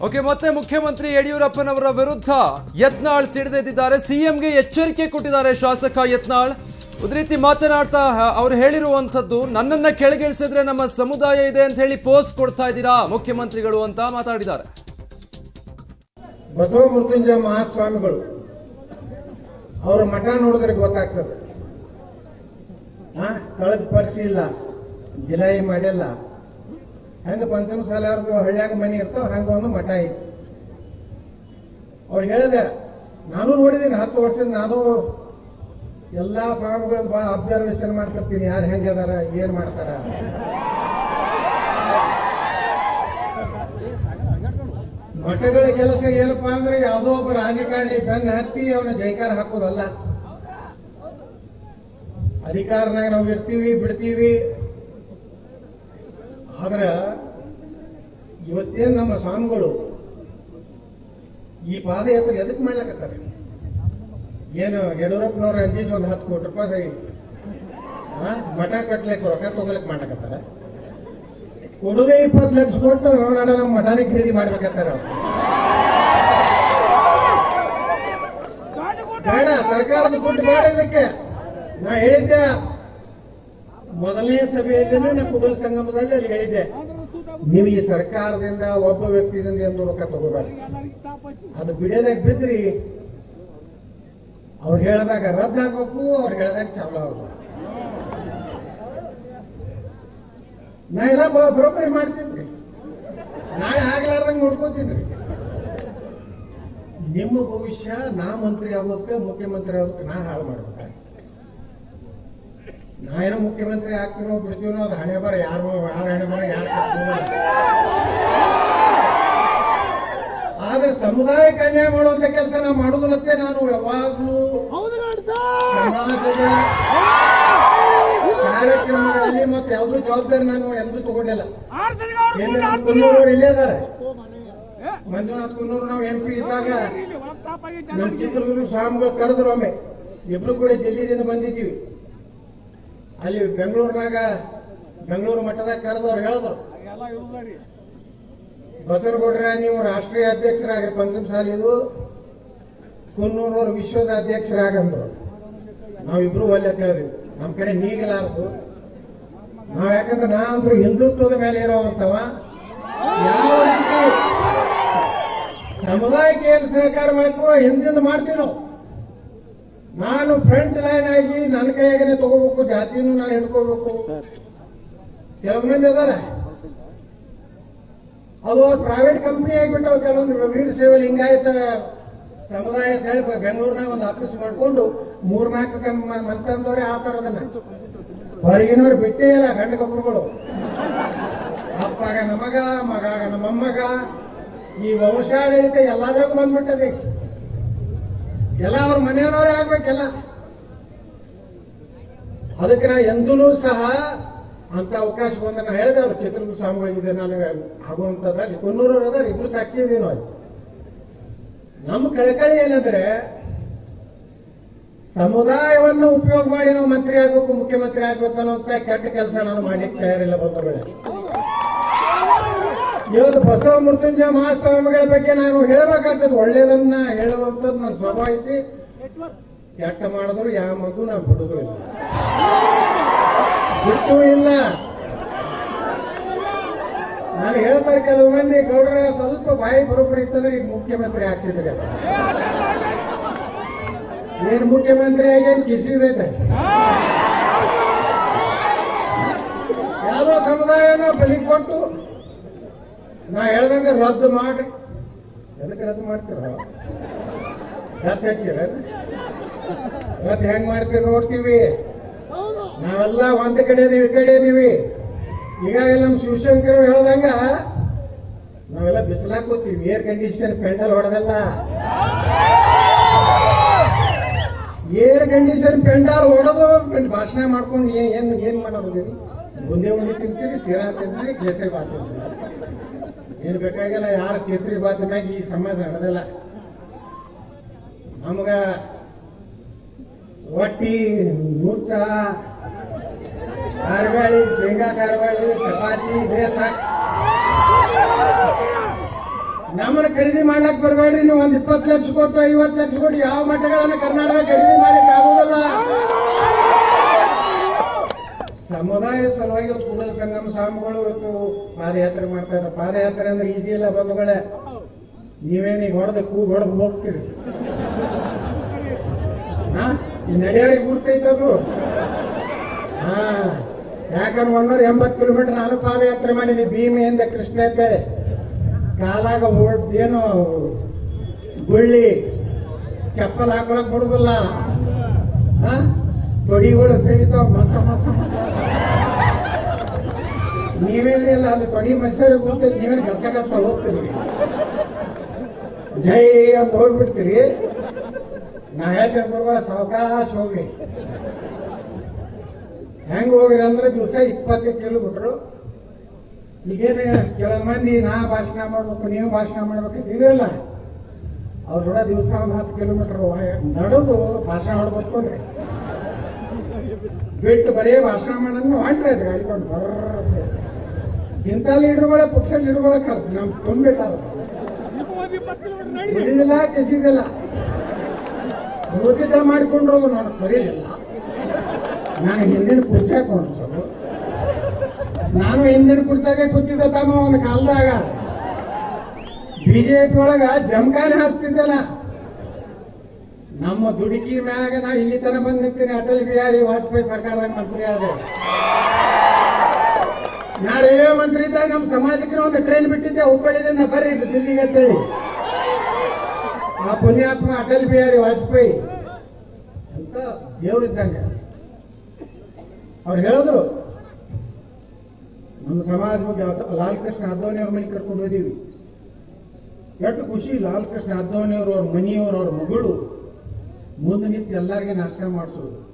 Okay ಮತ್ತೆ ಮುಖ್ಯಮಂತ್ರಿ ಯಡಿಯೂರಪ್ಪನವರ ವಿರುದ್ಧ ಯತ್ನಾಳ್ ಸಿಡಿದೆದ್ದಿದ್ದಾರೆ ಸಿಎಂಗೆ ಎಚ್ಚರಿಕೆ ಕೊಟ್ಟಿದ್ದಾರೆ ಶಾಸಕ ಯತ್ನಾಳ್ ಒಂದು ರೀತಿ ಮಾತನಾಡ್ತಾ ಹ- ಅವ್ರು ಹೇಳಿರುವಂಥದ್ದು ನನ್ನನ್ನ ಕೆಳಗಿಳಿಸಿದ್ರೆ ನಮ್ಮ ಸಮುದಾಯ ಇದೆ ಅಂತ ಹೇಳಿ ಪೋಸ್ಟ್ ಕೊಡ್ತಾ ಇದ್ದೀರಾ ಮುಖ್ಯಮಂತ್ರಿಗಳು ಅಂತ ಮಾತಾಡಿದ್ದಾರೆ ಬಸವ ಮೃತ್ಯುಂಜಯ ಮಹಾಸ್ವಾಮಿಗಳು ಅವರ ಮಠ ನೋಡಿದ್ರೆ ಗೊತ್ತಾಗ್ತದೆ ಹಾ ಕಳೆದ ಪರಿಸಿ ಇಲ್ಲ ಗಿಲಾಯಿ ಮಾಡಿಲ್ಲ ಹೆಂಗ ಪಂಚಮಸಾಲ ಅವ್ರದ್ದು ಹಳ್ಳ್ಯಾಗ ಮನೆ ಇರ್ತಾವ ಹಂಗ ಒಂದು ಮಠ ಐತಿ ಅವ್ರು ಹೇಳಿದೆ ನಾನು ನೋಡಿದ್ದೀನಿ ಹತ್ತು ವರ್ಷದ ನಾನು ಎಲ್ಲಾ ಸ್ವಾಮಿಗಳದ್ದು ಬಹಳ ಅಬ್ಸರ್ವೇಷನ್ ಮಾಡ್ತಿರ್ತೀನಿ ಯಾರು ಹೆಂಗದಾರ ಏನ್ ಮಾಡ್ತಾರ ಮಠಗಳ ಕೆಲಸ ಏನಪ್ಪಾ ಅಂದ್ರೆ ಯಾವುದೋ ಒಬ್ಬ ರಾಜಕಾರಣಿ ಬೆನ್ನ ಹತ್ತಿ ಅವನ ಜೈಕಾರ ಹಾಕೋದಲ್ಲ ಅಧಿಕಾರನಾಗ ನಾವು ಇರ್ತೀವಿ ಬಿಡ್ತೀವಿ ಆದ್ರ ಇವತ್ತೇನ್ ನಮ್ಮ ಸ್ವಾಮಿಗಳು ಈ ಪಾದಯಾತ್ರೆ ಎದಕ್ ಮಾಡ್ಲಕತ್ತಾರೆ ಏನು ಯಡಿಯೂರಪ್ಪನವ್ರ ಅಂಜೀಜ್ ಒಂದು ಹತ್ತು ಕೋಟಿ ರೂಪಾಯಿ ಆ, ಮಠ ಕಟ್ಲಿಕ್ಕೆ ರೊಕ್ಕ ತಗೊಳಕ್ ಮಾಡ್ಲಕತ್ತಾರ ಕೊಡುಗೆ ಇಪ್ಪತ್ತು ಲಕ್ಷ ಕೊಟ್ಟು ನೋಡೋಣ ನಮ್ಮ ಮಠಾನೇ ಖರೀದಿ ಮಾಡ್ಬೇಕಂತಾರ ಅವ್ರು. ಬೇಡ ಸರ್ಕಾರದ ದುಡ್ಡು ಬೇಡ ಇದಕ್ಕೆ ನಾ ಹೇಳಿದ್ದೆ ಮೊದಲನೇ ಸಭೆಯಲ್ಲಿನೇ ನಾ ಕುಡಲ ಸಂಗಮದಲ್ಲಿ ಅಲ್ಲಿ ಹೇಳಿದ್ದೆ ನೀವು ಈ ಸರ್ಕಾರದಿಂದ ಒಬ್ಬ ವ್ಯಕ್ತಿಯಿಂದ ಎಂದು ರೊಕ್ಕ ತಗೋಬೇಡ ಅದು ಬಿಡೋದಾಗ ಬಿದ್ರಿ ಅವ್ರು ಹೇಳಿದಾಗ ರದ್ದಾಗಬೇಕು ಅವ್ರು ಹೇಳಿದಾಗ ಚಾಲು ಆಗ್ಬೇಕು ನಾ ಎಲ್ಲ ಬ- ಬರೋಬ್ಬರಿ ಮಾಡ್ತೀನಿ ನಾಳೆ ಆಗ್ಲಾರ್ದಂಗೆ ನೋಡ್ಕೋತೀನಿ ನಿಮ್ಮ ಭವಿಷ್ಯ ನಾ ಮಂತ್ರಿ ಆಗೋದಕ್ಕೆ ಮುಖ್ಯಮಂತ್ರಿ ಆಗೋದಕ್ಕೆ ನಾ ಹಾಳು ಮಾಡ್ಬೇಕ ನಾ ಏನೋ ಮುಖ್ಯಮಂತ್ರಿ ಆಗ್ತೀನೋ ಬಿಡ್ತೀನೋ ಅದು ಹಣೆ ಬರ ಯಾರು ಯಾರು ಹಣೆ ಬರ ಯಾರು ಆದ್ರೆ ಸಮುದಾಯಕ್ಕೆ ಅನ್ಯಾಯ ಮಾಡುವಂತ ಕೆಲಸ ನಾವು ಮಾಡುವುದಲ್ಲತ್ತೆ ನಾನು ಯಾವಾಗ್ಲೂ ಸಮಾಜದ ಕಾರ್ಯಕ್ರಮಗಳಲ್ಲಿ ಮತ್ತೆ ಯಾವುದೂ ಜವಾಬ್ದಾರಿ ನಾನು ಎಂದೂ ತಗೊಂಡಿಲ್ಲ ಏನ್ ಕುನ್ನೂರು ಇಲ್ಲೇ ಅದಾರೆ ಮಂಜುನಾಥ್ ಕುನ್ನೂರು ನಾವು ಎಂ ಪಿ ಇದ್ದಾಗ ನಮ್ಮ ಚಿತ್ರದುರ್ಗ ಸ್ವಾಮಿಗಳು ಕರೆದ್ರು ಒಮ್ಮೆ ಇಬ್ರು ಕೂಡ ದಿಲ್ಲಿದಿಂದ ಬಂದಿದ್ದೀವಿ ಅಲ್ಲಿ ಬೆಂಗಳೂರಿನಾಗ ಬೆಂಗಳೂರು ಮಟ್ಟದಾಗ ಕರೆದು ಅವ್ರು ಹೇಳಿದ್ರು ಬಸವನಗೌಡ್ರ ನೀವು ರಾಷ್ಟ್ರೀಯ ಅಧ್ಯಕ್ಷರಾಗಿ ಪಂಚಮಸಾಲಿದು ಕುನ್ನೂರವ್ರು ವಿಶ್ವದ ಅಧ್ಯಕ್ಷರಾಗಂದ್ರು ನಾವಿಬ್ರು ಒಳ್ಳೆ ಕೇಳಿದ್ವಿ ನಮ್ಮ ಕಡೆ ನೀಗಲಾರದು ನಾವ್ ಯಾಕಂದ್ರೆ ನಾವಂದ್ರು ಹಿಂದುತ್ವದ ಮೇಲೆ ಇರೋವಂತವ ಯಾವ ರೀತಿ ಸಮುದಾಯಕ್ಕೆ ಏನು ಸಹಕಾರ ಮಾಡಬೇಕು ಹಿಂದಿಂದ ಮಾಡ್ತೀವಿ ನಾವು ನಾನು ಫ್ರಂಟ್ ಲೈನ್ ಆಗಿ ನನ್ನ ಕೈಯಾಗನೆ ತಗೋಬೇಕು ಜಾತಿನೂ ನಾನು ಹಿಡ್ಕೋಬೇಕು ಕೆಲವು ಮಂದಿ ಅದಾರ ಅದು ಪ್ರೈವೇಟ್ ಕಂಪ್ನಿ ಆಗಿಬಿಟ್ಟು ಕೆಲವೊಂದು ವೀರ ಸೇವೆ ಲಿಂಗಾಯತ ಸಮುದಾಯ ಅಂತ ಹೇಳಿ ಬೆಂಗಳೂರಿನಾಗ ಒಂದು ಆಫೀಸ್ ಮಾಡ್ಕೊಂಡು ಮೂರ್ನಾಲ್ಕು ಮಂತಂದವ್ರೆ ಆತಾರ ಅದನ್ನ ಹೊರಗಿನವ್ರು ಬಿಟ್ಟೇ ಇಲ್ಲ ಗಂಡ ಕಬ್ಬರುಗಳು ಅಪ್ಪಾಗ ನಮಗ ಮಗಾಗ ನಮ್ಮಮ್ಮಗ ಈ ವಂಶಾಡಳಿತ ಎಲ್ಲಾದ್ರಾಗೂ ಬಂದ್ಬಿಟ್ಟದೆ ಎಲ್ಲ ಅವ್ರ ಮನೆಯವರೇ ಆಗ್ಬೇಕೆಲ್ಲ ಅದಕ್ಕೆ ನಾ ಎಂದೂ ಸಹ ಅಂತ ಅವಕಾಶ ಬಂದ ನಾ ಹೇಳಿದೆ ಅವ್ರು ಚಿತ್ರದುರ್ಗ ಸ್ವಾಮಿಗಳಿದೆ ನಾನು ಆಗುವಂತದಲ್ಲಿ ಕೊನ್ನೂರವ್ರು ಅದಾರ ಇಬ್ರು ಸಾಕ್ಷಿ ಇದೀವಿ ನಾವು ನಮ್ಮ ಕಳಕಳಿ ಏನಂದ್ರೆ ಸಮುದಾಯವನ್ನು ಉಪಯೋಗ ಮಾಡಿ ನಾವು ಮಂತ್ರಿ ಆಗ್ಬೇಕು ಮುಖ್ಯಮಂತ್ರಿ ಆಗ್ಬೇಕು ಅನ್ನೋಂತ ಕೆಟ್ಟ ಕೆಲಸ ನಾನು ಮಾಡ್ಲಿಕ್ಕೆ ತಯಾರಿಲ್ಲ ಬಂಧುಗಳೇ ಇವತ್ತು ಬಸವ ಮೃತ್ಯುಂಜಯ ಮಹಾಸ್ವಾಮಿಗಳ ಬಗ್ಗೆ ನಾನು ಹೇಳಬೇಕಾಗ್ತದೆ ಒಳ್ಳೇದನ್ನ ಹೇಳುವಂಥದ್ದು ನನ್ನ ಸ್ವಭಾವ ಐತಿ ಕೆಟ್ಟ ಮಾಡಿದ್ರು ಯಾವ ಮಗು ನಾವು ಬಿಡುದು ಇಲ್ಲ ಬಿಟ್ಟು ಇಲ್ಲ ನಾನು ಹೇಳ್ತಾರೆ ಕೆಲವು ಮಂದಿ ಗೌಡ್ರ ಸ್ವಲ್ಪ ಬಾಯಿ ಬರೋಬ್ಬರಿ ಇತ್ತಂದ್ರೆ ಈಗ ಮುಖ್ಯಮಂತ್ರಿ ಆಗ್ತಿದ್ರೆ ಏನ್ ಮುಖ್ಯಮಂತ್ರಿ ಆಗಿ ಕಿಸಿದೈತೆ ಯಾವುದೋ ಸಮುದಾಯನ ಬಲಿ ಕೊಟ್ಟು ನಾ ಹೇಳ್ದಂಗೆ ರದ್ದು ಮಾಡಿ ಎದಕ್ಕೆ ರದ್ದು ಮಾಡ್ತೀರ ರದ್ದು ಹಚ್ಚಿರ ರದ್ದು ಹೆಂಗ್ ಮಾಡ್ತೀವಿ ನೋಡ್ತೀವಿ ನಾವೆಲ್ಲ ಒಂದ್ ಕಡೆ ಇದೀವಿ ಈ ಕಡೆ ಇದೀವಿ ಈಗಾಗಲೇ ನಮ್ಮ ಶಿವಶಂಕರ್ ಹೇಳ್ದಂಗ ನಾವೆಲ್ಲ ಬಿಸಿಲಾಕ್ ಕೂತೀವಿ ಏರ್ ಕಂಡೀಷನ್ ಪೆಂಡಲ್ ಹೊಡೆದಲ್ಲ ಏರ್ ಕಂಡೀಷನ್ ಪೆಂಡಾಲ್ ಹೊಡೆದು ಭಾಷಣ ಮಾಡ್ಕೊಂಡು ಏನ್ ಏನ್ ಏನ್ ಮಾಡೋದು ಬುಂದೆ ಉಂಡಿ ತಿನ್ಸಿರಿ ಶಿರಾ ತಿನ್ಸಿರಿ ಕೇಸರಿ ಬಾತ್ ತಿನ್ಸಿರಿ ಏನ್ ಬೇಕಾಗಿಲ್ಲ ಯಾರು ಕೇಸರಿ ಬಾತ್ ಮ್ಯಾಗ ಈ ಸಮಾಜ ನಡೆದಿಲ್ಲ ನಮಗ ಒಟ್ಟಿ ನುಚ್ಚ ಕಾರ್ಬಾಳಿ ಶೇಂಗಾ ಕಾರ್ಬಾಳಿ ಚಪಾತಿ ಇದೇ ಸಾಕು ನಮ್ಮನ್ನ ಖರೀದಿ ಮಾಡ್ಲಕ್ ಬರಬೇಡ್ರಿ ನೀವು ಒಂದ್ ಇಪ್ಪತ್ತು ಲಕ್ಷ ಕೊಟ್ಟು ಐವತ್ತು ಲಕ್ಷ ಕೊಟ್ಟು ಯಾವ ಮಠಗಳನ್ನ ಕರ್ನಾಟಕ ಖರೀದಿ ಮಾಡ್ಲಿಕ್ಕೆ ಆಗೋದಿಲ್ಲ ಸಮುದಾಯ ಸಲುವಾಗಿ ಇವತ್ತು ಕೂಡಲ ಸಂಗಮ ಸ್ವಾಮಿಗಳು ಇವತ್ತು ಪಾದಯಾತ್ರೆ ಮಾಡ್ತಾ ಇದ್ದಾರೆ ಪಾದಯಾತ್ರೆ ಅಂದ್ರೆ ಈಜಿ ಇಲ್ಲ ಬಂಧುಗಳೇ ನೀವೇನೀಗ ಹೊಡೆದ ಕೂಗ್ ಹೊಡೆದು ಹೋಗ್ತೀರಿ ಹಾ ಈ ನಡೆಯೋರಿಗೆ ಗುರ್ತೈತದು ಹಾ ಯಾಕಂದ್ರೆ ಒಂದೂರ ಎಂಬತ್ತು ಕಿಲೋಮೀಟರ್ ನಾನು ಪಾದಯಾತ್ರೆ ಮಾಡಿದ್ದೀನಿ ಭೀಮೆಯಿಂದ ಕೃಷ್ಣ ಅಂತೇಳಿ ಕಾಲಾಗ ಓಡ್- ಏನು ಗುಳ್ಳಿ ಚಪ್ಪಲ್ ಹಾಕೊಳಕ್ ಬಿಡುದಿಲ್ಲ ಹಾ ತೊಡಿಗಳು ಸಹಿತ ಮಸ ಮಸ ಮಸ ನೀವೇನಿಲ್ಲ ಅಲ್ಲಿ ತೊಡಿ ಮಸರು ಕೂತೈತಿ ನೀವೇನು ಗಸ ಗಸ ಹೋಗ್ತೀರಿ ಜೈ ಅಂತ ಹೋಗ್ಬಿಡ್ತೀರಿ ನಾ ಹೇಳ್ತೇನೆ ಬರುವ ಸಾವಕಾಶ ಹೋಗ್ರಿ ಹೆಂಗ್ ಹೋಗ್ರಿ ಅಂದ್ರೆ ದಿವಸ ಇಪ್ಪತ್ತೈದು ಕಿಲೋಮೀಟ್ರು ಈಗೇನು ಕೆಲವು ಮಂದಿ ನಾ ಭಾಷಣ ಮಾಡ್ಬೇಕು ನೀವು ಭಾಷಣ ಮಾಡ್ಬೇಕು ಇದಿಲ್ಲ ಅವ್ರ ಕೂಡ ದಿವಸ ಒಂದು ಹತ್ತು ಕಿಲೋಮೀಟರ್ ನಡೆದು ಭಾಷಣ ಮಾಡ್ಬೇಕೊಂಡ್ರಿ ಬಿಟ್ಟು ಬರೀ ಭಾಷಣ ಮಾಡೋದು ಹೊಂಟ್ರಿ ಅದು ಗಾಡಿಕೊಂಡು ಬರ್ರಿ ಇಂಥ ಲೀಡರ್ಗಳೇ ಪಕ್ಷ ಲೀಡರ್ಗಳೇ ಕಲ್ತು ನಮ್ ತುಂಬಿಟ್ಟಾರ ಉಳಿದಿಲ್ಲ ಕೆಸಿದಿಲ್ಲ ಉಳಿದಿದ್ದ ಮಾಡಿಕೊಂಡ್ರು ನೋಡಿ ಸರಿಯಿಲ್ಲ ನಾನು ಹಿಂದಿನ ಕುರ್ಚಾಕ್ ಸ್ವಲ್ಪ ನಾನು ಹಿಂದಿನ ಕುರ್ಚಾಗೆ ಕೂತಿದ್ದ ತಮ್ಮ ಒಂದು ಕಾಲದಾಗ ಬಿಜೆಪಿ ಒಳಗ ಜಮಖಾನೆ ಹಾಸ್ತಿದ್ದಲ್ಲ ನಮ್ಮ ದುಡುಕಿ ಮ್ಯಾಗ ನಾ ಇಲ್ಲಿ ತನ ಬಂದ್ ನಿಂತೀನಿ ಅಟಲ್ ಬಿಹಾರಿ ವಾಜಪೇಯಿ ಸರ್ಕಾರದಾಗ ಮಂತ್ರಿ ಆದೆ ನಾ ರೈಲ್ವೆ ಮಂತ್ರಿ ಇದ್ದಾಗ ನಮ್ಮ ಸಮಾಜಕ್ಕೆ ಒಂದು ಟ್ರೈನ್ ಬಿಟ್ಟಿದ್ದೆ ಹುಬ್ಬಳ್ಳಿದಿಂದ ಬರ್ರಿ ದಿಲ್ಲಿಗೆ ಅಂತೇಳಿ ಆ ಪುಣ್ಯಾತ್ಮ ಅಟಲ್ ಬಿಹಾರಿ ವಾಜಪೇಯಿ ಅಂತ ದೇವ್ರಿದ್ದಂಗೆ ಅವ್ರು ಹೇಳಿದ್ರು ನಮ್ಮ ಸಮಾಜ ಬಗ್ಗೆ ಅವತ್ತು ಲಾಲ್ ಕೃಷ್ಣ ಅದ್ವಾನಿ ಅವ್ರ ಮನೆಗೆ ಕರ್ಕೊಂಡು ಹೋದೀವಿ ಎಷ್ಟು ಖುಷಿ ಲಾಲ್ ಕೃಷ್ಣ ಅದ್ವಾನಿ ಅವರು ಅವ್ರ ಮನೆಯವರು ಅವ್ರ ಮಗಳು ಮುಂದೆ ನಿಂತು ಎಲ್ಲರಿಗೆ ನಾಷ್ಟ ಮಾಡಿಸೋದು